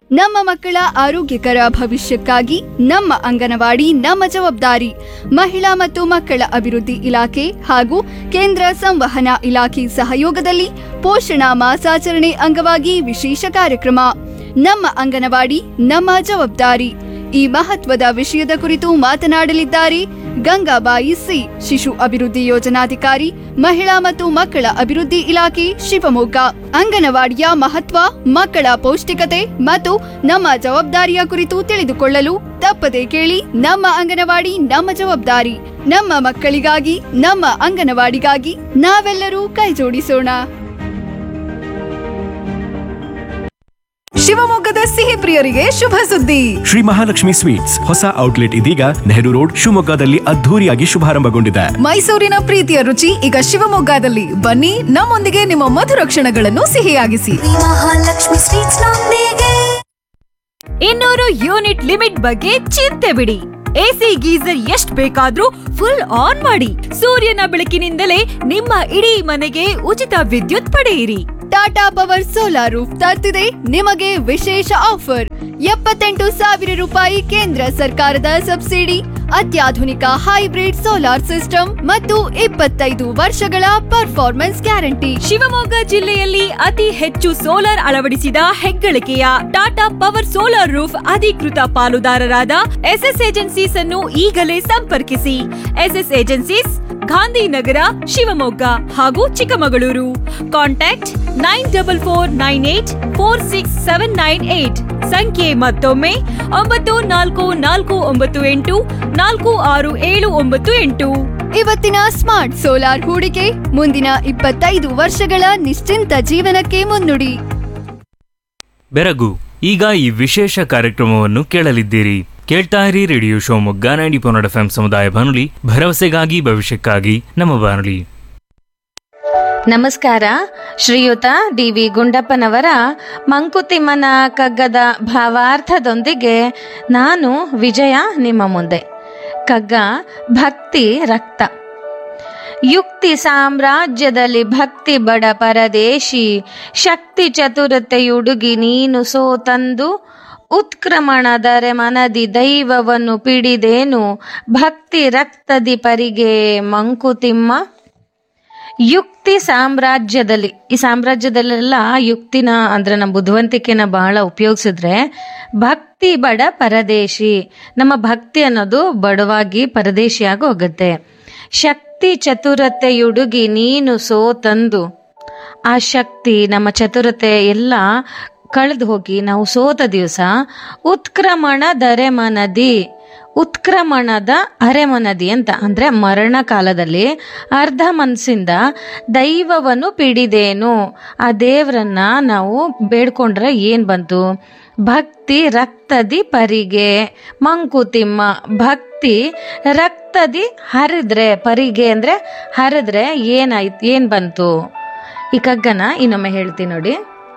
ನಮ್ಮ ಮಕ್ಕಳ ಆರೋಗ್ಯಕರ ಭವಿಷ್ಯಕ್ಕಾಗಿ ನಮ್ಮ ಅಂಗನವಾಡಿ ನಮ್ಮ ಜವಾಬ್ದಾರಿ ಮಹಿಳಾ ಮತ್ತು ಮಕ್ಕಳ ಅಭಿವೃದ್ಧಿ ಇಲಾಖೆ ಹಾಗೂ ಕೇಂದ್ರ ಸಂವಹನ ಇಲಾಖೆ ಸಹಯೋಗದಲ್ಲಿ ಪೋಷಣಾ ಮಾಸಾಚರಣೆ ಅಂಗವಾಗಿ ವಿಶೇಷ ಕಾರ್ಯಕ್ರಮ ನಮ್ಮ ಅಂಗನವಾಡಿ ನಮ್ಮ ಜವಾಬ್ದಾರಿ ಈ ಮಹತ್ವದ ವಿಷಯದ ಕುರಿತು ಮಾತನಾಡಲಿದ್ದಾರೆ ಗಂಗಾಬಾಯಿ ಸಿ ಶಿಶು ಅಭಿವೃದ್ಧಿ ಯೋಜನಾಧಿಕಾರಿ ಮಹಿಳಾ ಮತ್ತು ಮಕ್ಕಳ ಅಭಿವೃದ್ಧಿ ಇಲಾಖೆ ಶಿವಮೊಗ್ಗ ಅಂಗನವಾಡಿಯ ಮಹತ್ವ ಮಕ್ಕಳ ಪೌಷ್ಟಿಕತೆ ಮತ್ತು ನಮ್ಮ ಜವಾಬ್ದಾರಿಯ ಕುರಿತು ತಿಳಿದುಕೊಳ್ಳಲು ತಪ್ಪದೆ ಕೇಳಿ ನಮ್ಮ ಅಂಗನವಾಡಿ ನಮ್ಮ ಜವಾಬ್ದಾರಿ ನಮ್ಮ ಮಕ್ಕಳಿಗಾಗಿ ನಮ್ಮ ಅಂಗನವಾಡಿಗಾಗಿ ನಾವೆಲ್ಲರೂ ಕೈಜೋಡಿಸೋಣ ಶಿವಮೊಗ್ಗದ ಸಿಹಿ ಪ್ರಿಯರಿಗೆ ಶುಭ ಸುದ್ದಿ ಶ್ರೀ ಮಹಾಲಕ್ಷ್ಮಿ ಸ್ವೀಟ್ಸ್ ಹೊಸ ಔಟ್ಲೆಟ್ ಇದೀಗ ನೆಹರು ರೋಡ್ ಶಿವಮೊಗ್ಗದಲ್ಲಿ ಅದ್ಧೂರಿಯಾಗಿ ಶುಭಾರಂಭಗೊಂಡಿದೆ ಮೈಸೂರಿನ ಪ್ರೀತಿಯ ರುಚಿ ಈಗ ಶಿವಮೊಗ್ಗದಲ್ಲಿ ಬನ್ನಿ ನಮ್ಮೊಂದಿಗೆ ನಿಮ್ಮ ಮಧುರ ಕ್ಷಣಗಳನ್ನು ಸಿಹಿಯಾಗಿಸಿ ಮಹಾಲಕ್ಷ್ಮಿ ಸ್ವೀಟ್ಸ್ ನೊಂದಿಗೆ ಇನ್ನೂರು ಯೂನಿಟ್ ಲಿಮಿಟ್ ಬಗ್ಗೆ ಚಿಂತೆ ಬಿಡಿ ಎಸಿ ಗೀಸರ್ ಎಷ್ಟ್ ಬೇಕಾದ್ರೂ ಫುಲ್ ಆನ್ ಮಾಡಿ ಸೂರ್ಯನ ಬೆಳಕಿನಿಂದಲೇ ನಿಮ್ಮ ಇಡೀ ಮನೆಗೆ ಉಚಿತ ವಿದ್ಯುತ್ ಪಡೆಯಿರಿ ಟಾಟಾ ಪವರ್ ಸೋಲಾರ್ ರೂಫ್ ತರ್ತಿದೆ ನಿಮಗೆ ವಿಶೇಷ ಆಫರ್ ಎಪ್ಪತ್ತೆಂಟು ಸಾವಿರ ರೂಪಾಯಿ ಕೇಂದ್ರ ಸರ್ಕಾರದ ಸಬ್ಸಿಡಿ ಅತ್ಯಾಧುನಿಕ ಹೈಬ್ರಿಡ್ ಸೋಲಾರ್ ಸಿಸ್ಟಮ್ ಮತ್ತು ಇಪ್ಪತ್ತೈದು ವರ್ಷಗಳ ಪರ್ಫಾರ್ಮೆನ್ಸ್ ಗ್ಯಾರಂಟಿ ಶಿವಮೊಗ್ಗ ಜಿಲ್ಲೆಯಲ್ಲಿ ಅತಿ ಹೆಚ್ಚು ಸೋಲಾರ್ ಅಳವಡಿಸಿದ ಹೆಗ್ಗಳಿಕೆಯ ಟಾಟಾ ಪವರ್ ಸೋಲಾರ್ ರೂಫ್ ಅಧಿಕೃತ ಪಾಲುದಾರರಾದ ಎಸ್ಎಸ್ ಏಜೆನ್ಸೀಸ್ ಅನ್ನು ಈಗಲೇ ಸಂಪರ್ಕಿಸಿ ಎಸ್ಎಸ್ ಏಜೆನ್ಸೀಸ್ ಗಾಂಧಿನಗರ ಶಿವಮೊಗ್ಗ ಹಾಗೂ Chikkamagaluru contact nine double four nine eight four six seven nine eight ಸಂಖ್ಯೆ ಮತ್ತೊಮ್ಮೆ ಒಂಬತ್ತು ನಾಲ್ಕು ನಾಲ್ಕು ಒಂಬತ್ತು ಎಂಟು ನಾಲ್ಕು ಆರು ಏಳು ಒಂಬತ್ತು ಎಂಟು ಇವತ್ತಿನ ಸ್ಮಾರ್ಟ್ ಸೋಲಾರ್ ಹೂಡಿಕೆ ಮುಂದಿನ ಇಪ್ಪತ್ತೈದು ವರ್ಷಗಳ ನಿಶ್ಚಿಂತ ಜೀವನಕ್ಕೆ ಮುನ್ನುಡಿ ಬೆರಗು ಈಗ ಈ ವಿಶೇಷ ಕಾರ್ಯಕ್ರಮವನ್ನು ಕೇಳಲಿದ್ದೀರಿ ಕೇಳ್ತಾ ಇರಿ ರೇಡಿಯೋ ಶಿವಮೊಗ್ಗ ನೈಂಟಿ ಪೊನ್ನಡ ಎಫ್ ಸಮುದಾಯ ಬಾನುಲಿ ಭರವಸೆಗಾಗಿ ಭವಿಷ್ಯಕ್ಕಾಗಿ ನಮ್ಮ ಬಾನುಲಿ ನಮಸ್ಕಾರ ಶ್ರೀಯುತ ಡಿ ವಿ ಗುಂಡಪ್ಪನವರ ಮಂಕುತಿಮ್ಮನ ಕಗ್ಗದ ಭಾವಾರ್ಥದೊಂದಿಗೆ ನಾನು ವಿಜಯ ನಿಮ್ಮ ಮುಂದೆ ಕಗ್ಗ ಭಕ್ತಿ ರಕ್ತ ಯುಕ್ತಿ ಸಾಮ್ರಾಜ್ಯದಲ್ಲಿ ಭಕ್ತಿ ಬಡ ಪರದೇಶಿ ಶಕ್ತಿ ಚತುರತೆಯುಡುಗಿ ನೀನು ಸೋತಂದು ಉತ್ಕ್ರಮಣದರೆ ಮನದಿ ದೈವವನ್ನು ಪಿಡಿದೇನು ಭಕ್ತಿ ರಕ್ತದಿ ಪರಿಗೆ ಮಂಕುತಿಮ್ಮ ಯುಕ್ತಿ ಸಾಮ್ರಾಜ್ಯದಲ್ಲಿ ಈ ಸಾಮ್ರಾಜ್ಯದಲ್ಲೆಲ್ಲ ಯುಕ್ತಿನ ಅಂದ್ರೆ ನಮ್ಮ ಬುದ್ಧಿವಂತಿಕೆನ ಬಹಳ ಉಪಯೋಗಿಸಿದ್ರೆ ಭಕ್ತಿ ಬಡ ಪರದೇಶಿ ನಮ್ಮ ಭಕ್ತಿ ಅನ್ನೋದು ಬಡವಾಗಿ ಪರದೇಶಿಯಾಗಿ ಹೋಗುತ್ತೆ ಶಕ್ತಿ ಚತುರತೆಯುಡುಗಿ ನೀನು ಸೋತಂದು ಆ ಶಕ್ತಿ ನಮ್ಮ ಚತುರತೆ ಎಲ್ಲ ಕಳೆದು ಹೋಗಿ ನಾವು ಸೋತ ದಿವಸ ಉತ್ಕ್ರಮಣ ದರೆಮನದಿ ಉತ್ಕ್ರಮಣದ ಅರೆಮನದಿ ಅಂತ ಅಂದ್ರೆ ಮರಣ ಕಾಲದಲ್ಲಿ ಅರ್ಧ ಮನಸ್ಸಿಂದ ದೈವವನ್ನು ಪಿಡಿದೇನು ಆ ದೇವರನ್ನ ನಾವು ಬೇಡ್ಕೊಂಡ್ರೆ ಏನ್ ಬಂತು ಭಕ್ತಿ ರಕ್ತದಿ ಪರಿಗೆ ಮಂಕುತಿಮ್ಮ ಭಕ್ತಿ ರಕ್ತದಿ ಹರಿದ್ರೆ ಪರಿಗೆ ಅಂದ್ರೆ ಹರಿದ್ರೆ ಏನಾಯ್ತು ಏನ್ ಬಂತು ಈ ಕಗ್ಗನ ಇನ್ನೊಮ್ಮೆ ಹೇಳ್ತೀನಿ ನೋಡಿ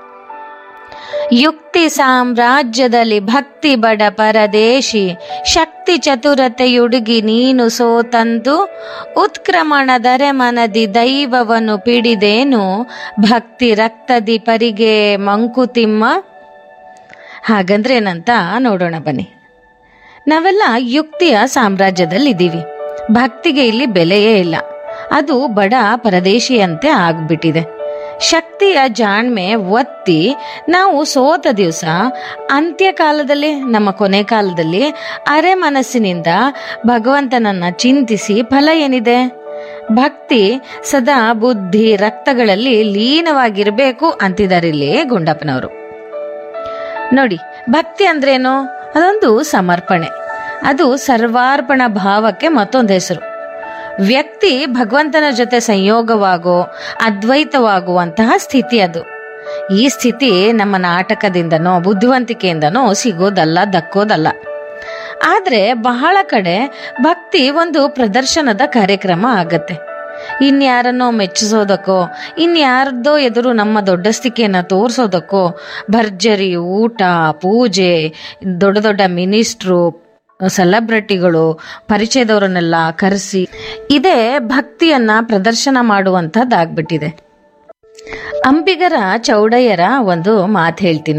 ಯುಕ್ತಿ ಸಾಮ್ರಾಜ್ಯದಲ್ಲಿ ಭಕ್ತಿ ಬಡ ಪರದೇಶಿ ಶಕ್ತಿ ಚತುರತೆಯುಡುಗಿ ನೀನು ಸೋತಂದು ಉತ್ಕ್ರಮಣದರೆ ಮನದಿ ದೈವವನ್ನು ಪಿಡಿದೇನು ಭಕ್ತಿ ರಕ್ತದಿ ಪರಿಗೆ ಮಂಕುತಿಮ್ಮ ಹಾಗಂದ್ರೆ ಏನಂತ ನೋಡೋಣ ಬನ್ನಿ ನಾವೆಲ್ಲ ಯುಕ್ತಿಯ ಸಾಮ್ರಾಜ್ಯದಲ್ಲಿ ಇದ್ದೀವಿ ಭಕ್ತಿಗೆ ಇಲ್ಲಿ ಬೆಲೆಯೇ ಇಲ್ಲ ಅದು ಬಡ ಪರದೇಶಿಯಂತೆ ಆಗ್ಬಿಟ್ಟಿದೆ ಶಕ್ತಿಯ ಜಾಣ್ಮೆ ಒತ್ತಿ ನಾವು ಸೋತ ದಿವಸ ಅಂತ್ಯಕಾಲದಲ್ಲಿ ನಮ್ಮ ಕೊನೆ ಕಾಲದಲ್ಲಿ ಅರೆ ಮನಸ್ಸಿನಿಂದ ಭಗವಂತನನ್ನ ಚಿಂತಿಸಿ ಫಲ ಏನಿದೆ ಭಕ್ತಿ ಸದಾ ಬುದ್ಧಿ ರಕ್ತಗಳಲ್ಲಿ ಲೀನವಾಗಿರಬೇಕು ಅಂತಿದ್ದಾರೆ ಇಲ್ಲಿ ಗುಂಡಪ್ಪನವರು ನೋಡಿ ಭಕ್ತಿ ಅಂದ್ರೇನು ಅದೊಂದು ಸಮರ್ಪಣೆ ಅದು ಸರ್ವಾರ್ಪಣ ಭಾವಕ್ಕೆ ಮತ್ತೊಂದು ಹೆಸರು ವ್ಯಕ್ತಿ ಭಗವಂತನ ಜೊತೆ ಸಂಯೋಗವಾಗೋ ಅದ್ವೈತವಾಗುವಂತಹ ಸ್ಥಿತಿ ಅದು ಈ ಸ್ಥಿತಿ ನಮ್ಮ ನಾಟಕದಿಂದನೋ ಬುದ್ಧಿವಂತಿಕೆಯಿಂದನೋ ಸಿಗೋದಲ್ಲ ದಕ್ಕೋದಲ್ಲ ಆದ್ರೆ ಬಹಳ ಕಡೆ ಭಕ್ತಿ ಒಂದು ಪ್ರದರ್ಶನದ ಕಾರ್ಯಕ್ರಮ ಆಗತ್ತೆ ಇನ್ಯಾರನ್ನೋ ಮೆಚ್ಚಿಸೋದಕ್ಕೋ ಇನ್ಯಾರ್ದೋ ಎದುರು ನಮ್ಮ ದೊಡ್ಡಸ್ತಿಕೆಯನ್ನ ತೋರಿಸೋದಕ್ಕೋ ಭರ್ಜರಿ ಊಟ ಪೂಜೆ ದೊಡ್ಡ ದೊಡ್ಡ ಮಿನಿಸ್ಟ್ರು ಸೆಲೆಬ್ರಿಟಿಗಳು ಪರಿಚಯದವರನ್ನೆಲ್ಲ ಕರೆಸಿ ಇದೇ ಭಕ್ತಿಯನ್ನ ಪ್ರದರ್ಶನ ಮಾಡುವಂಥದ್ದಾಗ್ಬಿಟ್ಟಿದೆ ಅಂಬಿಗರ ಚೌಡಯ್ಯರ ಒಂದು ಮಾತು ಹೇಳ್ತೀನಿ ನೋಡಿ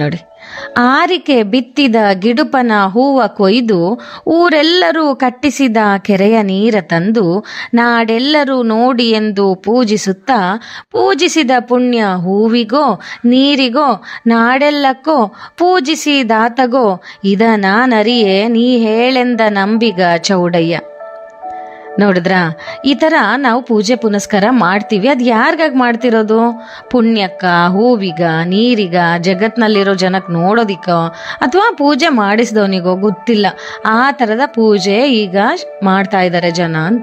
ಆರಿಕೆ ಬಿತ್ತಿದ ಗಿಡುಪನ ಹೂವ ಕೊಯ್ದು ಊರೆಲ್ಲರೂ ಕಟ್ಟಿಸಿದ ಕೆರೆಯ ನೀರ ತಂದು ನಾಡೆಲ್ಲರೂ ನೋಡಿ ಎಂದು ಪೂಜಿಸುತ್ತಾ ಪೂಜಿಸಿದ ಪುಣ್ಯ ಹೂವಿಗೋ ನೀರಿಗೋ ನಾಡೆಲ್ಲಕ್ಕೋ ಪೂಜಿಸಿದಾತಗೋ ಇದ ನಾನರಿಯೇ ನೀ ಹೇಳೆಂದ ನಂಬಿಗ ಚೌಡಯ್ಯ ನೋಡಿದ್ರ ಈ ಥರ ನಾವು ಪೂಜೆ ಪುನಸ್ಕಾರ ಮಾಡ್ತೀವಿ ಅದು ಯಾರಿಗಾಗಿ ಮಾಡ್ತಿರೋದು ಪುಣ್ಯಕ್ಕ ಹೂವಿಗ ನೀರಿಗ ಜಗತ್ನಲ್ಲಿರೋ ಜನಕ್ಕೆ ನೋಡೋದಿಕ್ಕ ಅಥವಾ ಪೂಜೆ ಮಾಡಿಸಿದವನಿಗೋ ಗೊತ್ತಿಲ್ಲ ಆ ಥರದ ಪೂಜೆ ಈಗ ಮಾಡ್ತಾ ಇದ್ದಾರೆ ಜನ ಅಂತ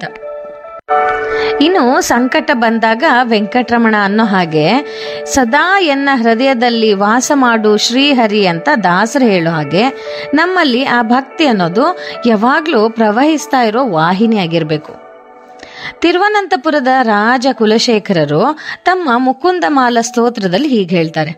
ಇನ್ನು ಸಂಕಟ ಬಂದಾಗ ವೆಂಕಟರಮಣ ಅನ್ನೋ ಹಾಗೆ ಸದಾ ಎನ್ನ ಹೃದಯದಲ್ಲಿ ವಾಸ ಮಾಡು ಶ್ರೀಹರಿ ಅಂತ ದಾಸರು ಹೇಳೋ ಹಾಗೆ ನಮ್ಮಲ್ಲಿ ಆ ಭಕ್ತಿ ಅನ್ನೋದು ಯಾವಾಗಲೂ ಪ್ರವಹಿಸ್ತಾ ಇರೋ ವಾಹಿನಿ ಆಗಿರಬೇಕು ತಿರುವನಂತಪುರದ ರಾಜ ಕುಲಶೇಖರರು ತಮ್ಮ ಮುಕುಂದಮಾಲ ಸ್ತೋತ್ರದಲ್ಲಿ ಹೀಗೆ ಹೇಳ್ತಾರೆ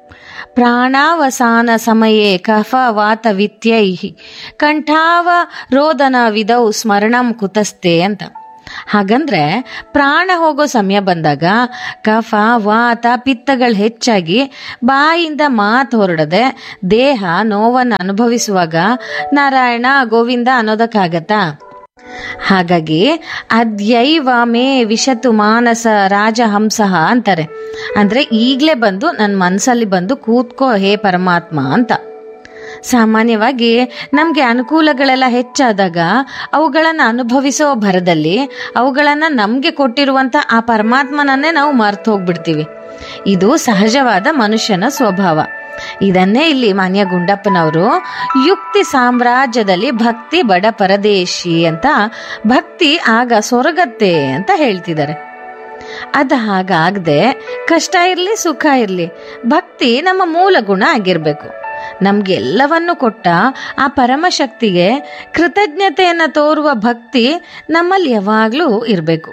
ಪ್ರಾಣಾವಸಾನ ಸಮಯೇ ಕಫ ವಾತ ವಿತ್ಯೈ ಕಂಠಾವ ರೋದನ ವಿಧೌ ಸ್ಮರಣಂ ಕುತಸ್ತೆ ಅಂತ ಹಾಗಂದ್ರೆ ಪ್ರಾಣ ಹೋಗೋ ಸಮಯ ಬಂದಾಗ ಕಫ ವಾತ ಪಿತ್ತಗಳು ಹೆಚ್ಚಾಗಿ ಬಾಯಿಂದ ಮಾತು ಹೊರಡದೆ ದೇಹ ನೋವನ್ನು ಅನುಭವಿಸುವಾಗ ನಾರಾಯಣ ಗೋವಿಂದ ಅನ್ನೋದಕ್ಕಾಗತ್ತಾ ಹಾಗಾಗಿ ಅದ್ಯೈವ ಮೇ ವಿಶತು ಮಾನಸ ರಾಜಹಂಸ ಅಂತಾರೆ ಅಂದ್ರೆ ಈಗಲೇ ಬಂದು ನನ್ನ ಮನಸ್ಸಲ್ಲಿ ಬಂದು ಕೂತ್ಕೋ ಹೇ ಪರಮಾತ್ಮ ಅಂತ ಸಾಮಾನ್ಯವಾಗಿ ನಮಗೆ ಅನುಕೂಲಗಳೆಲ್ಲ ಹೆಚ್ಚಾದಾಗ ಅವುಗಳನ್ನು ಅನುಭವಿಸೋ ಭರದಲ್ಲಿ ಅವುಗಳನ್ನು ನಮಗೆ ಕೊಟ್ಟಿರುವಂಥ ಆ ಪರಮಾತ್ಮನನ್ನೇ ನಾವು ಮರ್ತು ಹೋಗ್ಬಿಡ್ತೀವಿ ಇದು ಸಹಜವಾದ ಮನುಷ್ಯನ ಸ್ವಭಾವ ಇದನ್ನೇ ಇಲ್ಲಿ ಮಾನ್ಯ ಗುಂಡಪ್ಪನವರು ಯುಕ್ತಿ ಸಾಮ್ರಾಜ್ಯದಲ್ಲಿ ಭಕ್ತಿ ಬಡ ಪರದೇಶಿ ಅಂತ ಭಕ್ತಿ ಆಗ ಸೊರಗತ್ತೆ ಅಂತ ಹೇಳ್ತಿದ್ದಾರೆ ಅದು ಹಾಗಾಗದೆ ಕಷ್ಟ ಇರಲಿ ಸುಖ ಇರಲಿ ಭಕ್ತಿ ನಮ್ಮ ಮೂಲ ಗುಣ ಆಗಿರಬೇಕು ನಮ್ಗೆಲ್ಲವನ್ನು ಕೊಟ್ಟ ಆ ಪರಮಶಕ್ತಿಗೆ ಕೃತಜ್ಞತೆಯನ್ನು ತೋರುವ ಭಕ್ತಿ ನಮ್ಮಲ್ಲಿ ಯಾವಾಗಲೂ ಇರಬೇಕು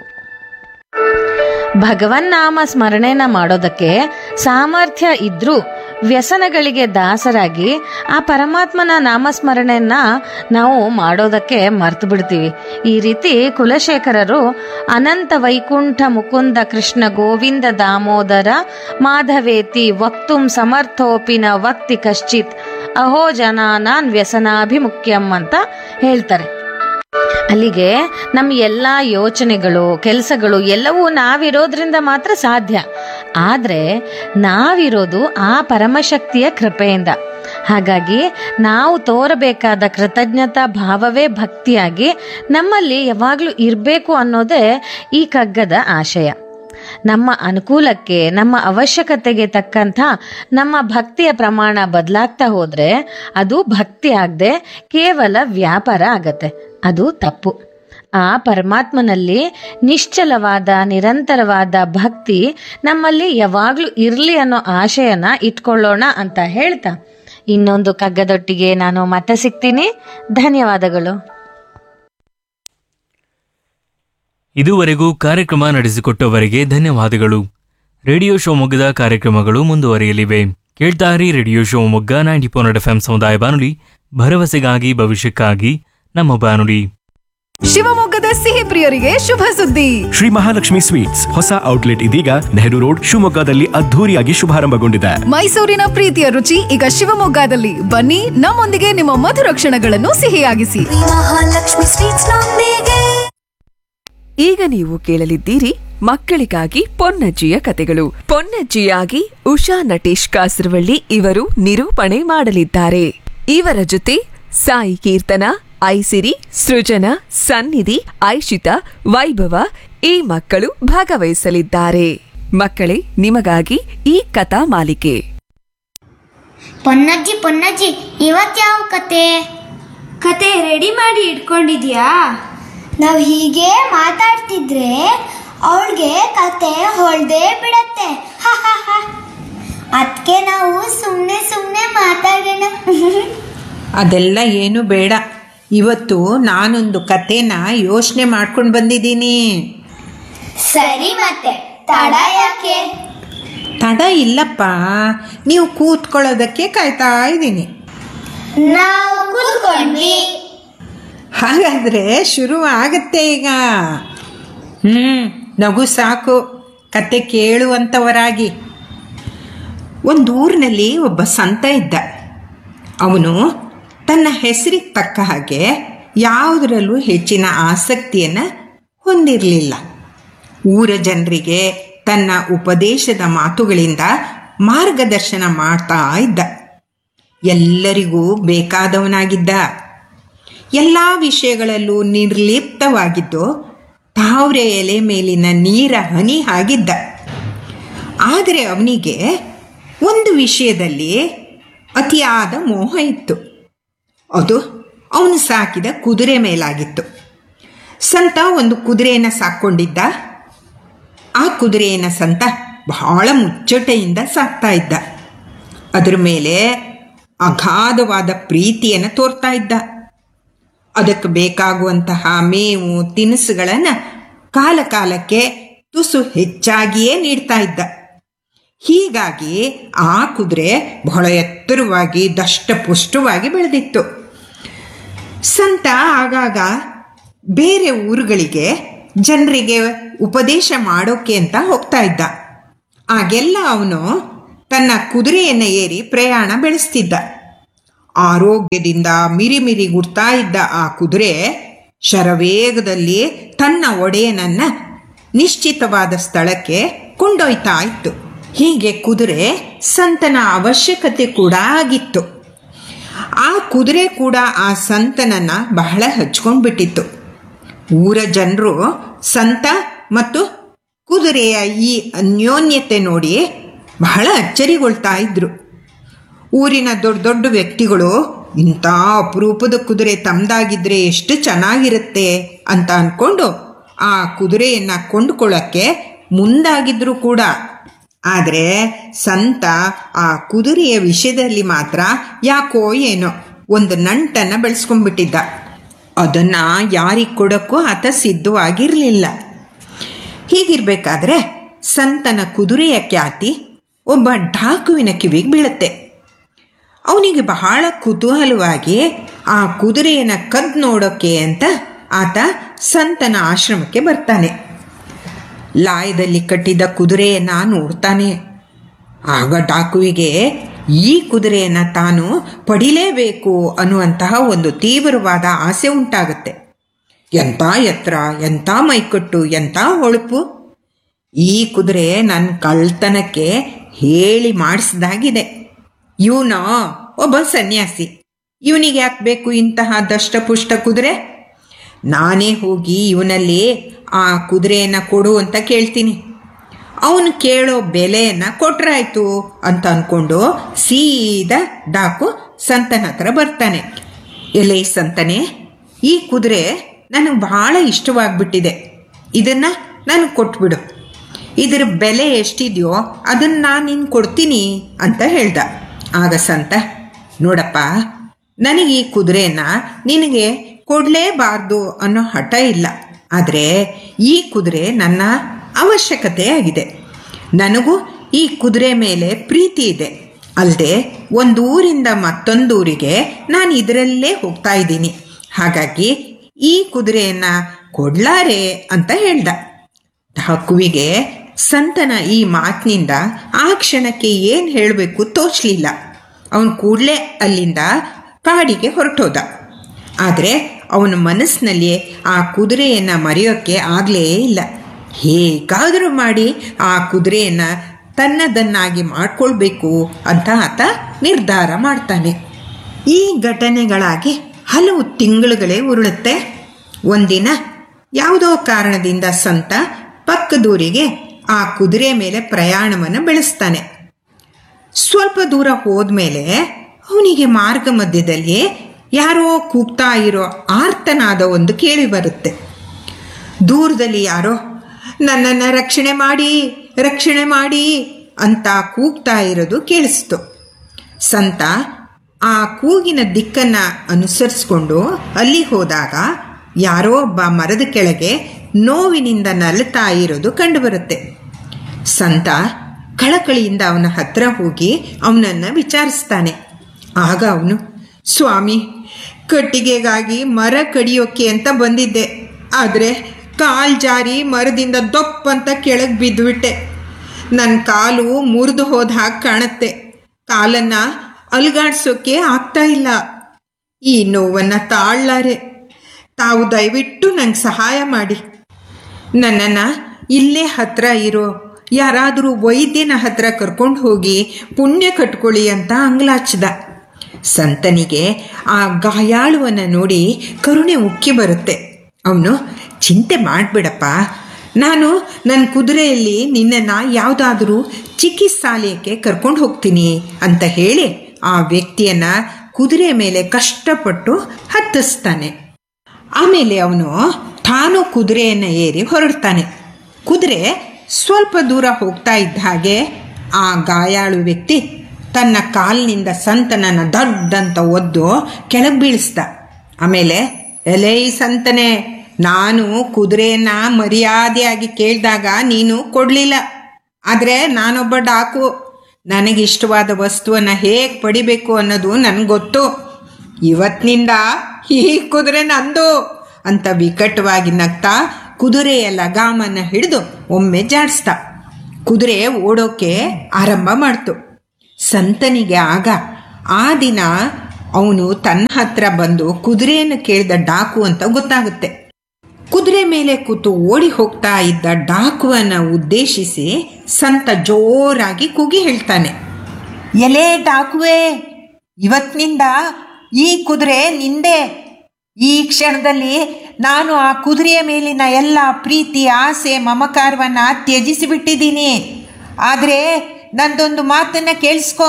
ಭಗವನ್ನಾಮ ಸ್ಮರಣೆನ ಮಾಡೋದಕ್ಕೆ ಸಾಮರ್ಥ್ಯ ಇದ್ರೂ ವ್ಯಸನಗಳಿಗೆ ದಾಸರಾಗಿ ಆ ಪರಮಾತ್ಮನ ನಾಮಸ್ಮರಣೆಯನ್ನ ನಾವು ಮಾಡೋದಕ್ಕೆ ಮರ್ತು ಬಿಡ್ತೀವಿ ಈ ರೀತಿ ಕುಲಶೇಖರರು ಅನಂತ ವೈಕುಂಠ ಮುಕುಂದ ಕೃಷ್ಣ ಗೋವಿಂದ ದಾಮೋದರ ಮಾಧವೇತಿ ವಕ್ತುಂ ಸಮರ್ಥೋಪಿನ ವಕ್ತಿ ಕಶ್ಚಿತ್ ಅಹೋ ಜನಾನಾನ್ ವ್ಯಸನಾಭಿಮುಖ್ಯಂ ಅಂತ ಹೇಳ್ತಾರೆ ಅಲ್ಲಿಗೆ ನಮ್ಮ ಎಲ್ಲ ಯೋಚನೆಗಳು ಕೆಲಸಗಳು ಎಲ್ಲವೂ ನಾವಿರೋದ್ರಿಂದ ಮಾತ್ರ ಸಾಧ್ಯ ಆದರೆ ನಾವಿರೋದು ಆ ಪರಮಶಕ್ತಿಯ ಕೃಪೆಯಿಂದ ಹಾಗಾಗಿ ನಾವು ತೋರಬೇಕಾದ ಕೃತಜ್ಞತಾ ಭಾವವೇ ಭಕ್ತಿಯಾಗಿ ನಮ್ಮಲ್ಲಿ ಯಾವಾಗಲೂ ಇರಬೇಕು ಅನ್ನೋದೇ ಈ ಕಗ್ಗದ ಆಶಯ ನಮ್ಮ ಅನುಕೂಲಕ್ಕೆ ನಮ್ಮ ಅವಶ್ಯಕತೆಗೆ ತಕ್ಕಂಥ ನಮ್ಮ ಭಕ್ತಿಯ ಪ್ರಮಾಣ ಬದಲಾಗ್ತಾ ಹೋದ್ರೆ ಅದು ಭಕ್ತಿ ಆಗದೆ ಕೇವಲ ವ್ಯಾಪಾರ ಆಗತ್ತೆ ಅದು ತಪ್ಪು ಆ ಪರಮಾತ್ಮನಲ್ಲಿ ನಿಶ್ಚಲವಾದ ನಿರಂತರವಾದ ಭಕ್ತಿ ನಮ್ಮಲ್ಲಿ ಯಾವಾಗಲೂ ಇರಲಿ ಅನ್ನೋ ಆಶಯನ ಇಟ್ಕೊಳ್ಳೋಣ ಅಂತ ಹೇಳ್ತಾ ಇನ್ನೊಂದು ಕಗ್ಗದೊಟ್ಟಿಗೆ ನಾನು ಮತ್ತೆ ಸಿಗ್ತೀನಿ ಧನ್ಯವಾದಗಳು ಇದುವರೆಗೂ ಕಾರ್ಯಕ್ರಮ ನಡೆಸಿಕೊಟ್ಟವರಿಗೆ ಧನ್ಯವಾದಗಳು ರೇಡಿಯೋ ಶಿವಮೊಗ್ಗದ ಕಾರ್ಯಕ್ರಮಗಳು ಮುಂದುವರಿಯಲಿವೆ ಕೇಳ್ತಾರಿ ರೇಡಿಯೋ ಶಿವಮೊಗ್ಗ ನೈಂಟಿ ಪೋನೆಟ್ ಎಫ್ ಸಮುದಾಯ ಬಾನುಲಿ ಭರವಸೆಗಾಗಿ ಭವಿಷ್ಯಕ್ಕಾಗಿ ನಮ್ಮ ಬಾನುಲಿ ಶಿವಮೊಗ್ಗದ ಸಿಹಿ ಪ್ರಿಯರಿಗೆ ಶುಭ ಸುದ್ದಿ ಶ್ರೀ ಮಹಾಲಕ್ಷ್ಮಿ ಸ್ವೀಟ್ಸ್ ಹೊಸ ಔಟ್ಲೆಟ್ ಇದೀಗ ನೆಹರು ರೋಡ್ ಶಿವಮೊಗ್ಗದಲ್ಲಿ ಅದ್ಧೂರಿಯಾಗಿ ಶುಭಾರಂಭಗೊಂಡಿದೆ ಮೈಸೂರಿನ ಪ್ರೀತಿಯ ರುಚಿ ಈಗ ಶಿವಮೊಗ್ಗದಲ್ಲಿ ಬನ್ನಿ ನಮ್ಮೊಂದಿಗೆ ನಿಮ್ಮ ಮಧುರ ಕ್ಷಣಗಳನ್ನು ಸಿಹಿಯಾಗಿಸಿ ಮಹಾಲಕ್ಷ್ಮಿ ಸ್ವೀಟ್ಸ್ ನೊಂದಿಗೆ ಈಗ ನೀವು ಕೇಳಲಿದ್ದೀರಿ ಮಕ್ಕಳಿಗಾಗಿ ಪೊನ್ನಜ್ಜಿಯ ಕತೆಗಳು ಪೊನ್ನಜ್ಜಿಯಾಗಿ ಉಷಾ ನಟೇಶ್ ಕಾಸರವಳ್ಳಿ ಇವರು ನಿರೂಪಣೆ ಮಾಡಲಿದ್ದಾರೆ ಇವರ ಜೊತೆ ಸಾಯಿ ಕೀರ್ತನ ಐಸಿರಿ ಸೃಜನ ಸನ್ನಿಧಿ ಐಶಿತಾ ವೈಭವ ಈ ಮಕ್ಕಳು ಭಾಗವಹಿಸಲಿದ್ದಾರೆ ಮಕ್ಕಳೇ ನಿಮಗಾಗಿ ಈ ಕಥಾ ಮಾಲಿಕೆ ಪೊನ್ನಜ್ಜಿ ಪೊನ್ನಜ್ಜಿ ಇವತ್ತು ಯಾವ ಕತೆ ಕತೆ ರೆಡಿ ಮಾಡಿ ಇಟ್ಕೊಂಡಿದ್ಯಾ ನಾವು ಹೀಗೆ ಮಾತಾಡ್ತಿದ್ರೆ ಅವಳಿಗೆ ಕತೆ ಹೊಳ್ದೇ ಬಿಡತ್ತೆ ಅದಕ್ಕೆ ನಾವು ಸುಮ್ಮನೆ ಸುಮ್ಮನೆ ಮಾತಾಡೋಣ ಅದೆಲ್ಲ ಏನು ಬೇಡ ಇವತ್ತು ನಾನೊಂದು ಕತೆನ ಯೋಚನೆ ಮಾಡ್ಕೊಂಡು ಬಂದಿದ್ದೀನಿ ಸರಿ ಮತ್ತೆ ತಡ ಯಾಕೆ ತಡ ಇಲ್ಲಪ್ಪ ನೀವು ಕೂತ್ಕೊಳ್ಳೋದಕ್ಕೆ ಕಾಯ್ತಾ ಇದ್ದೀನಿ ನಾವು ಕೂತ್ಕೊಂಡ್ವಿ ಹಾಗಾದರೆ ಶುರು ಆಗತ್ತೆ ಈಗ ಹ್ಞೂ ನಗು ಸಾಕು ಕತೆ ಕೇಳುವಂಥವರಾಗಿ ಒಂದು ಊರಿನಲ್ಲಿ ಒಬ್ಬ ಸಂತ ಇದ್ದ ಅವನು ತನ್ನ ಹೆಸರಿಗೆ ತಕ್ಕ ಹಾಗೆ ಯಾವುದರಲ್ಲೂ ಹೆಚ್ಚಿನ ಆಸಕ್ತಿಯನ್ನು ಹೊಂದಿರಲಿಲ್ಲ ಊರ ಜನರಿಗೆ ತನ್ನ ಉಪದೇಶದ ಮಾತುಗಳಿಂದ ಮಾರ್ಗದರ್ಶನ ಮಾಡ್ತಾ ಇದ್ದ ಎಲ್ಲರಿಗೂ ಬೇಕಾದವನಾಗಿದ್ದ ಎಲ್ಲ ವಿಷಯಗಳಲ್ಲೂ ನಿರ್ಲಿಪ್ತವಾಗಿದ್ದು ತಾವ್ರೆ ಎಲೆ ಮೇಲಿನ ನೀರ ಹನಿ ಆಗಿದ್ದ ಆದರೆ ಅವನಿಗೆ ಒಂದು ವಿಷಯದಲ್ಲಿ ಅತಿಯಾದ ಮೋಹ ಇತ್ತು ಅದು ಅವನು ಸಾಕಿದ ಕುದುರೆ ಮೇಲಾಗಿತ್ತು ಸಂತ ಒಂದು ಕುದುರೆಯನ್ನು ಸಾಕ್ಕೊಂಡಿದ್ದ ಆ ಕುದುರೆಯನ್ನು ಸಂತ ಬಹಳ ಮುಚ್ಚಟೆಯಿಂದ ಸಾಕ್ತಾ ಇದ್ದ ಅದರ ಮೇಲೆ ಅಗಾಧವಾದ ಪ್ರೀತಿಯನ್ನು ತೋರ್ತಾ ಇದ್ದ ಅದಕ್ಕೆ ಬೇಕಾಗುವಂತಹ ಮೇವು ತಿನಿಸುಗಳನ್ನು ಕಾಲ ಕಾಲಕ್ಕೆ ತುಸು ಹೆಚ್ಚಾಗಿಯೇ ನೀಡ್ತಾ ಇದ್ದ ಹೀಗಾಗಿ ಆ ಕುದುರೆ ಬಹಳ ಎತ್ತರವಾಗಿ ದಷ್ಟಪುಷ್ಟವಾಗಿ ಬೆಳೆದಿತ್ತು ಸಂತ ಆಗಾಗ ಬೇರೆ ಊರುಗಳಿಗೆ ಜನರಿಗೆ ಉಪದೇಶ ಮಾಡೋಕೆ ಅಂತ ಹೋಗ್ತಾ ಇದ್ದ ಆಗೆಲ್ಲ ಅವನು ತನ್ನ ಕುದುರೆಯನ್ನು ಏರಿ ಪ್ರಯಾಣ ಬೆಳೆಸ್ತಿದ್ದ ಆರೋಗ್ಯದಿಂದ ಮಿರಿಮಿರಿ ಗುಡ್ತಾ ಇದ್ದ ಆ ಕುದುರೆ ಶರವೇಗದಲ್ಲಿ ತನ್ನ ಒಡೆಯನನ್ನ ನಿಶ್ಚಿತವಾದ ಸ್ಥಳಕ್ಕೆ ಕೊಂಡೊಯ್ತಾ ಇತ್ತು ಹೀಗೆ ಕುದುರೆ ಸಂತನ ಅವಶ್ಯಕತೆ ಕೂಡ ಆಗಿತ್ತು ಆ ಕುದುರೆ ಕೂಡ ಆ ಸಂತನನ್ನ ಬಹಳ ಹಚ್ಕೊಂಡ್ಬಿಟ್ಟಿತ್ತು ಊರ ಜನರು ಸಂತ ಮತ್ತು ಕುದುರೆಯ ಈ ಅನ್ಯೋನ್ಯತೆ ನೋಡಿ ಬಹಳ ಅಚ್ಚರಿಗೊಳ್ತಾ ಇದ್ರು ಊರಿನ ದೊಡ್ಡ ದೊಡ್ಡ ವ್ಯಕ್ತಿಗಳು ಇಂಥ ಅಪರೂಪದ ಕುದುರೆ ತಮ್ದಾಗಿದ್ರೆ ಎಷ್ಟು ಚೆನ್ನಾಗಿರುತ್ತೆ ಅಂತ ಅಂದ್ಕೊಂಡು ಆ ಕುದುರೆಯನ್ನು ಕೊಂಡುಕೊಳ್ಳೋಕ್ಕೆ ಮುಂದಾಗಿದ್ರು ಕೂಡ ಆದರೆ ಸಂತ ಆ ಕುದುರೆಯ ವಿಷಯದಲ್ಲಿ ಮಾತ್ರ ಯಾಕೋ ಏನೋ ಒಂದು ನಂಟನ್ನು ಬೆಳೆಸ್ಕೊಂಡ್ಬಿಟ್ಟಿದ್ದ ಅದನ್ನು ಯಾರಿಗೆ ಕೊಡೋಕ್ಕೂ ಆತ ಸಿದ್ಧವಾಗಿರಲಿಲ್ಲ ಹೀಗಿರಬೇಕಾದ್ರೆ ಸಂತನ ಕುದುರೆಯ ಖ್ಯಾತಿ ಒಬ್ಬ ಡಾಕುವಿನ ಕಿವಿಗೆ ಬೀಳುತ್ತೆ ಅವನಿಗೆ ಬಹಳ ಕುತೂಹಲವಾಗಿ ಆ ಕುದುರೆಯನ್ನು ಕದ್ದು ನೋಡೋಕ್ಕೆ ಅಂತ ಆತ ಸಂತನ ಆಶ್ರಮಕ್ಕೆ ಬರ್ತಾನೆ ಲಾಯದಲ್ಲಿ ಕಟ್ಟಿದ ಕುದುರೆಯನ್ನು ನೋಡ್ತಾನೆ ಆಗ ಡಾಕುವಿಗೆ ಈ ಕುದುರೆಯನ್ನು ತಾನು ಪಡಿಲೇಬೇಕು ಅನ್ನುವಂತಹ ಒಂದು ತೀವ್ರವಾದ ಆಸೆ ಉಂಟಾಗುತ್ತೆ ಎಂಥ ಎತ್ತರ ಎಂಥ ಮೈಕಟ್ಟು ಎಂಥ ಹೊಳಪು ಈ ಕುದುರೆ ನನ್ನ ಕಳ್ತನಕ್ಕೆ ಹೇಳಿ ಮಾಡಿಸ್ದಾಗಿದೆ ಇವನು ಒಬ್ಬ ಸನ್ಯಾಸಿ ಇವನಿಗೆ ಯಾಕೆ ಬೇಕು ಇಂತಹ ದಷ್ಟಪುಷ್ಟ ಕುದುರೆ ನಾನೇ ಹೋಗಿ ಇವನಲ್ಲಿ ಆ ಕುದುರೆಯನ್ನು ಕೊಡು ಅಂತ ಕೇಳ್ತೀನಿ ಅವನು ಕೇಳೋ ಬೆಲೆಯನ್ನು ಕೊಟ್ರಾಯ್ತು ಅಂತ ಅಂದ್ಕೊಂಡು ಸೀದಾ ಡಾಕು ಸಂತನ ಹತ್ರ ಬರ್ತಾನೆ ಎಲೆ ಸಂತನೆ ಈ ಕುದುರೆ ನನಗೆ ಬಹಳ ಇಷ್ಟವಾಗ್ಬಿಟ್ಟಿದೆ ಇದನ್ನು ನನಗೆ ಕೊಟ್ಬಿಡು ಇದರ ಬೆಲೆ ಎಷ್ಟಿದೆಯೋ ಅದನ್ನು ನಾನು ನಿನ್ಗೆ ಕೊಡ್ತೀನಿ ಅಂತ ಹೇಳ್ದ ಆಗ ಸಂತ ನೋಡಪ್ಪ ನನಗೆ ಈ ಕುದುರೆಯನ್ನು ನಿನಗೆ ಕೊಡಲೇಬಾರ್ದು ಅನ್ನೋ ಹಠ ಇಲ್ಲ ಆದರೆ ಈ ಕುದುರೆ ನನ್ನ ಅವಶ್ಯಕತೆ ಆಗಿದೆ ನನಗೂ ಈ ಕುದುರೆ ಮೇಲೆ ಪ್ರೀತಿ ಇದೆ ಅಲ್ಲದೆ ಒಂದು ಊರಿಂದ ಮತ್ತೊಂದು ಊರಿಗೆ ನಾನು ಇದರಲ್ಲೇ ಹೋಗ್ತಾ ಇದ್ದೀನಿ ಹಾಗಾಗಿ ಈ ಕುದುರೆಯನ್ನು ಕೊಡ್ಲಾರೆ ಅಂತ ಹೇಳ್ದ ಹಕ್ಕುವಿಗೆ ಸಂತನ ಈ ಮಾತಿನಿಂದ ಆ ಕ್ಷಣಕ್ಕೆ ಏನು ಹೇಳಬೇಕು ತೋಚಲಿಲ್ಲ ಅವನು ಕೂಡಲೇ ಅಲ್ಲಿಂದ ಕಾಡಿಗೆ ಹೊರಟೋದ ಆದರೆ ಅವನ ಮನಸ್ಸಿನಲ್ಲಿ ಆ ಕುದುರೆಯನ್ನು ಮರೆಯೋಕ್ಕೆ ಆಗಲೇ ಇಲ್ಲ ಹೇಗಾದರೂ ಮಾಡಿ ಆ ಕುದುರೆಯನ್ನು ತನ್ನದನ್ನಾಗಿ ಮಾಡ್ಕೊಳ್ಬೇಕು ಅಂತ ಆತ ನಿರ್ಧಾರ ಮಾಡ್ತಾನೆ ಈ ಘಟನೆಗಳಾಗಿ ಹಲವು ತಿಂಗಳುಗಳೇ ಉರುಳುತ್ತೆ ಒಂದಿನ ಯಾವುದೋ ಕಾರಣದಿಂದ ಸಂತ ಪಕ್ಕದೂರಿಗೆ ಆ ಕುದುರೆ ಮೇಲೆ ಪ್ರಯಾಣವನ್ನು ಬೆಳೆಸ್ತಾನೆ ಸ್ವಲ್ಪ ದೂರ ಹೋದ್ಮೇಲೆ ಅವನಿಗೆ ಮಾರ್ಗ ಮಧ್ಯದಲ್ಲಿ ಯಾರೋ ಕೂಗ್ತಾ ಇರೋ ಆರ್ತನಾದ ಒಂದು ಕೇಳಿ ಬರುತ್ತೆ ದೂರದಲ್ಲಿ ಯಾರೋ ನನ್ನನ್ನು ರಕ್ಷಣೆ ಮಾಡಿ ರಕ್ಷಣೆ ಮಾಡಿ ಅಂತ ಕೂಗ್ತಾ ಇರೋದು ಕೇಳಿಸ್ತು ಸಂತ ಆ ಕೂಗಿನ ದಿಕ್ಕನ್ನು ಅನುಸರಿಸ್ಕೊಂಡು ಅಲ್ಲಿ ಹೋದಾಗ ಯಾರೋ ಒಬ್ಬ ಮರದ ಕೆಳಗೆ ನೋವಿನಿಂದ ನಲುತ್ತಾ ಇರೋದು ಕಂಡುಬರುತ್ತೆ ಸಂತ ಕಳಕಳಿಯಿಂದ ಅವನ ಹತ್ರ ಹೋಗಿ ಅವನನ್ನು ವಿಚಾರಿಸ್ತಾನೆ ಆಗ ಅವನು ಸ್ವಾಮಿ ಕಟ್ಟಿಗೆಗಾಗಿ ಮರ ಕಡಿಯೋಕೆ ಅಂತ ಬಂದಿದ್ದೆ ಆದರೆ ಕಾಲ್ ಜಾರಿ ಮರದಿಂದ ದೊಪ್ಪಂತ ಕೆಳಗೆ ಬಿದ್ದುಬಿಟ್ಟೆ ನನ್ನ ಕಾಲು ಮುರಿದು ಹೋದ ಹಾಗೆ ಕಾಣುತ್ತೆ ಕಾಲನ್ನು ಅಲ್ಗಾಡ್ಸೋಕೆ ಆಗ್ತಾ ಇಲ್ಲ ಈ ನೋವನ್ನು ತಾಳ್ಲಾರೆ ತಾವು ದಯವಿಟ್ಟು ನಂಗೆ ಸಹಾಯ ಮಾಡಿ ನನ್ನನ್ನು ಇಲ್ಲೇ ಹತ್ರ ಇರೋ ಯಾರಾದರೂ ವೈದ್ಯನ ಹತ್ರ ಕರ್ಕೊಂಡು ಹೋಗಿ ಪುಣ್ಯ ಕಟ್ಕೊಳ್ಳಿ ಅಂತ ಅಂಗ್ಲಾಚ್ದ ಸಂತನಿಗೆ ಆ ಗಾಯಾಳುವನ್ನು ನೋಡಿ ಕರುಣೆ ಉಕ್ಕಿ ಬರುತ್ತೆ ಅವನು ಚಿಂತೆ ಮಾಡಿಬಿಡಪ್ಪ ನಾನು ನನ್ನ ಕುದುರೆಯಲ್ಲಿ ನಿನ್ನನ್ನು ಯಾವುದಾದ್ರೂ ಚಿಕಿತ್ಸಾಲಯಕ್ಕೆ ಕರ್ಕೊಂಡು ಹೋಗ್ತೀನಿ ಅಂತ ಹೇಳಿ ಆ ವ್ಯಕ್ತಿಯನ್ನು ಕುದುರೆ ಮೇಲೆ ಕಷ್ಟಪಟ್ಟು ಹತ್ತಿಸ್ತಾನೆ ಆಮೇಲೆ ಅವನು ತಾನು ಕುದುರೆಯನ್ನು ಏರಿ ಹೊರಡ್ತಾನೆ ಕುದುರೆ ಸ್ವಲ್ಪ ದೂರ ಹೋಗ್ತಾ ಇದ್ದ ಹಾಗೆ ಆ ಗಾಯಾಳು ವ್ಯಕ್ತಿ ತನ್ನ ಕಾಲಿನಿಂದ ಸಂತನನ್ನು ದೊಡ್ಡಂತ ಒದ್ದು ಕೆಳಗೆ ಬೀಳಿಸ್ದ ಆಮೇಲೆ ಎಲೇ ಸಂತನೆ ನಾನು ಕುದುರೆಯನ್ನ ಮರ್ಯಾದೆಯಾಗಿ ಕೇಳಿದಾಗ ನೀನು ಕೊಡಲಿಲ್ಲ ಆದರೆ ನಾನೊಬ್ಬ ಡಾಕು ನನಗಿಷ್ಟವಾದ ವಸ್ತುವನ್ನು ಹೇಗೆ ಪಡಿಬೇಕು ಅನ್ನೋದು ನನಗೆ ಗೊತ್ತು ಇವತ್ತಿನಿಂದ ಈ ಕುದುರೆ ನಂದು ಅಂತ ವಿಕಟವಾಗಿ ನಗ್ತಾ ಕುದುರೆಯ ಲಗಾಮನ್ನು ಹಿಡಿದು ಒಮ್ಮೆ ಜಾಡಿಸ್ದ ಕುದುರೆ ಓಡೋಕೆ ಆರಂಭ ಮಾಡ್ತು ಸಂತನಿಗೆ ಆಗ ಆ ದಿನ ಅವನು ತನ್ನ ಹತ್ರ ಬಂದು ಕುದುರೆಯನ್ನು ಕೇಳಿದ ಡಾಕು ಅಂತ ಗೊತ್ತಾಗುತ್ತೆ ಕುದುರೆ ಮೇಲೆ ಕೂತು ಓಡಿ ಹೋಗ್ತಾ ಇದ್ದ ಡಾಕುವನ್ನ ಉದ್ದೇಶಿಸಿ ಸಂತ ಜೋರಾಗಿ ಕೂಗಿ ಹೇಳ್ತಾನೆ ಎಲೆ ಡಾಕುವೆ ಇವತ್ತಿನಿಂದ ಈ ಕುದುರೆ ನಿಂದೆ ಈ ಕ್ಷಣದಲ್ಲಿ ನಾನು ಆ ಕುದುರೆಯ ಮೇಲಿನ ಎಲ್ಲ ಪ್ರೀತಿ ಆಸೆ ಮಮಕಾರವನ್ನು ತ್ಯಜಿಸಿಬಿಟ್ಟಿದ್ದೀನಿ ಆದರೆ ನಂದೊಂದು ಮಾತನ್ನು ಕೇಳಿಸ್ಕೊ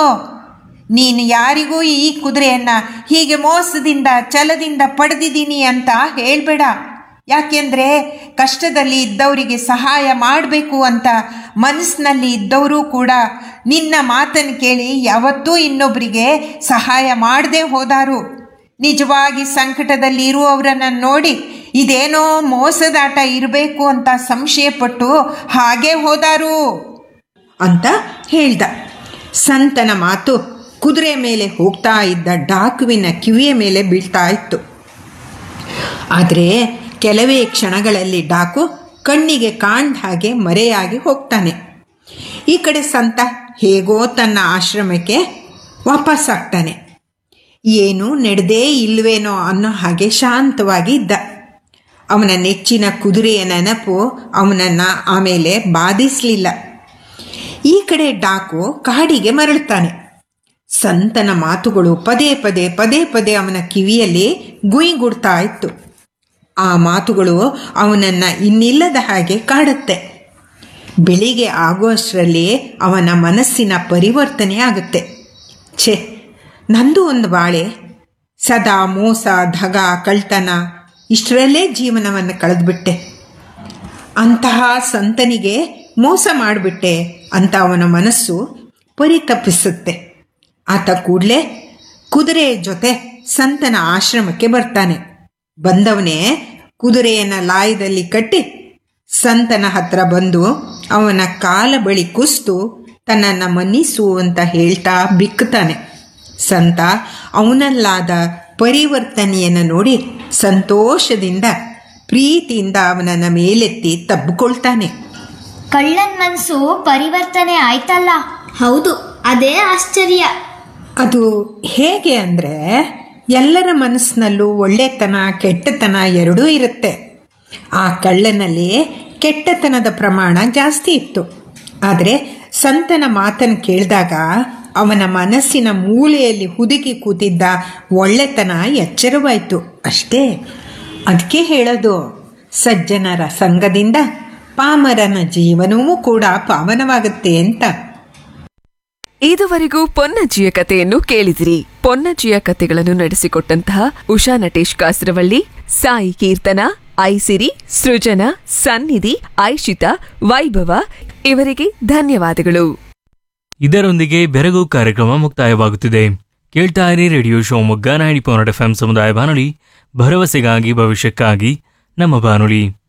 ನೀನು ಯಾರಿಗೂ ಈ ಕುದುರೆಯನ್ನು ಹೀಗೆ ಮೋಸದಿಂದ ಛಲದಿಂದ ಪಡೆದಿದ್ದೀನಿ ಅಂತ ಹೇಳಬೇಡ ಯಾಕೆಂದರೆ ಕಷ್ಟದಲ್ಲಿ ಇದ್ದವರಿಗೆ ಸಹಾಯ ಮಾಡಬೇಕು ಅಂತ ಮನಸ್ಸಿನಲ್ಲಿ ಇದ್ದವರು ಕೂಡ ನಿನ್ನ ಮಾತನ್ನು ಕೇಳಿ ಯಾವತ್ತೂ ಇನ್ನೊಬ್ಬರಿಗೆ ಸಹಾಯ ಮಾಡದೆ ಹೋದಾರು ನಿಜವಾಗಿ ಸಂಕಟದಲ್ಲಿ ಇರುವವರನ್ನು ನೋಡಿ ಇದೇನೋ ಮೋಸದಾಟ ಇರಬೇಕು ಅಂತ ಸಂಶಯಪಟ್ಟು ಹಾಗೆ ಹೋದಾರು ಅಂತ ಹೇಳ್ದ ಸಂತನ ಮಾತು ಕುದುರೆ ಮೇಲೆ ಹೋಗ್ತಾ ಇದ್ದ ಡಾಕುವಿನ ಕಿವಿಯ ಮೇಲೆ ಬೀಳ್ತಾ ಇತ್ತು ಆದರೆ ಕೆಲವೇ ಕ್ಷಣಗಳಲ್ಲಿ ಡಾಕು ಕಣ್ಣಿಗೆ ಕಾಣ್ದ ಹಾಗೆ ಮರೆಯಾಗಿ ಹೋಗ್ತಾನೆ ಈ ಕಡೆ ಸಂತ ಹೇಗೋ ತನ್ನ ಆಶ್ರಮಕ್ಕೆ ವಾಪಸ್ ಆಗ್ತಾನೆ ಏನು ನಡೆದೇ ಇಲ್ವೇನೋ ಅನ್ನೋ ಹಾಗೆ ಶಾಂತವಾಗಿ ಇದ್ದ ಅವನ ನೆಚ್ಚಿನ ಕುದುರೆಯ ನೆನಪು ಅವನನ್ನು ಆಮೇಲೆ ಬಾಧಿಸಲಿಲ್ಲ ಈ ಕಡೆ ಡಾಕು ಕಾಡಿಗೆ ಮರಳುತ್ತಾನೆ ಸಂತನ ಮಾತುಗಳು ಪದೇ ಪದೇ ಪದೇ ಪದೇ ಅವನ ಕಿವಿಯಲ್ಲಿ ಗುಯಿಗುಡ್ತಾ ಇತ್ತು ಆ ಮಾತುಗಳು ಅವನನ್ನು ಇನ್ನಿಲ್ಲದ ಹಾಗೆ ಕಾಡುತ್ತೆ ಬೆಳಿಗ್ಗೆ ಆಗುವಷ್ಟರಲ್ಲಿ ಅವನ ಮನಸ್ಸಿನ ಪರಿವರ್ತನೆ ಆಗುತ್ತೆ ಛೆ ನಂದು ಒಂದು ಬಾಳೆ ಸದಾ ಮೋಸ ಧಗ ಕಳ್ತನ ಇಷ್ಟರಲ್ಲೇ ಜೀವನವನ್ನು ಕಳೆದುಬಿಟ್ಟೆ ಅಂತಹ ಸಂತನಿಗೆ ಮೋಸ ಮಾಡಿಬಿಟ್ಟೆ ಅಂತ ಅವನ ಮನಸ್ಸು ಪರಿತಪಿಸುತ್ತೆ ಆತ ಕೂಡಲೇ ಕುದುರೆಯ ಜೊತೆ ಸಂತನ ಆಶ್ರಮಕ್ಕೆ ಬರ್ತಾನೆ ಬಂದವನೇ ಕುದುರೆಯನ್ನು ಲಾಯದಲ್ಲಿ ಕಟ್ಟಿ ಸಂತನ ಹತ್ರ ಬಂದು ಅವನ ಕಾಲ ಬಳಿ ಕುಸ್ತು ತನ್ನನ್ನು ಮನ್ನಿಸು ಅಂತ ಹೇಳ್ತಾ ಬಿಕ್ಕುತ್ತಾನೆ ಸಂತ ಅವನಲ್ಲಾದ ಪರಿವರ್ತನೆಯನ್ನು ನೋಡಿ ಸಂತೋಷದಿಂದ ಪ್ರೀತಿಯಿಂದ ಅವನನ್ನು ಮೇಲೆತ್ತಿ ತಬ್ಬಿಕೊಳ್ತಾನೆ ಕಳ್ಳನ್ ಮನ್ಸು ಪರಿವರ್ತನೆ ಆಯ್ತಲ್ಲ ಹೌದು ಅದೇ ಆಶ್ಚರ್ಯ ಅದು ಹೇಗೆ ಅಂದರೆ ಎಲ್ಲರ ಮನಸ್ಸಿನಲ್ಲೂ ಒಳ್ಳೆತನ ಕೆಟ್ಟತನ ಎರಡೂ ಇರುತ್ತೆ ಆ ಕಳ್ಳನಲ್ಲಿ ಕೆಟ್ಟತನದ ಪ್ರಮಾಣ ಜಾಸ್ತಿ ಇತ್ತು ಆದರೆ ಸಂತನ ಮಾತನ್ನು ಕೇಳಿದಾಗ ಅವನ ಮನಸ್ಸಿನ ಮೂಲೆಯಲ್ಲಿ ಹುದುಗಿ ಕೂತಿದ್ದ ಒಳ್ಳೆತನ ಎಚ್ಚರವಾಯಿತು ಅಷ್ಟೇ ಅದಕ್ಕೆ ಹೇಳೋದು ಸಜ್ಜನರ ಸಂಘದಿಂದ ಪಾಮರನ ಜೀವನವೂ ಕೂಡ ಪಾವನವಾಗುತ್ತೆ ಅಂತ ಇದುವರೆಗೂ ಪೊನ್ನಜ್ಜಿಯ ಕಥೆಯನ್ನು ಕೇಳಿದಿರಿ ಪೊನ್ನಜ್ಜಿಯ ಕಥೆಗಳನ್ನು ನಡೆಸಿಕೊಟ್ಟಂತಹ ಉಷಾ ನಟೇಶ್ ಕಾಸರವಳ್ಳಿ ಸಾಯಿ ಕೀರ್ತನ ಐಸಿರಿ ಸೃಜನಾ ಸನ್ನಿಧಿ ಐಶಿತಾ ವೈಭವ ಇವರಿಗೆ ಧನ್ಯವಾದಗಳು ಇದರೊಂದಿಗೆ ಬೆರಗು ಕಾರ್ಯಕ್ರಮ ಮುಕ್ತಾಯವಾಗುತ್ತಿದೆ ಕೇಳ್ತಾ ಇರಿ radio Shivamogga ninety point F M ಸಮುದಾಯ ಬಾನುಲಿ ಭರವಸೆಗಾಗಿ ಭವಿಷ್ಯಕ್ಕಾಗಿ ನಮ್ಮ ಬಾನುಲಿ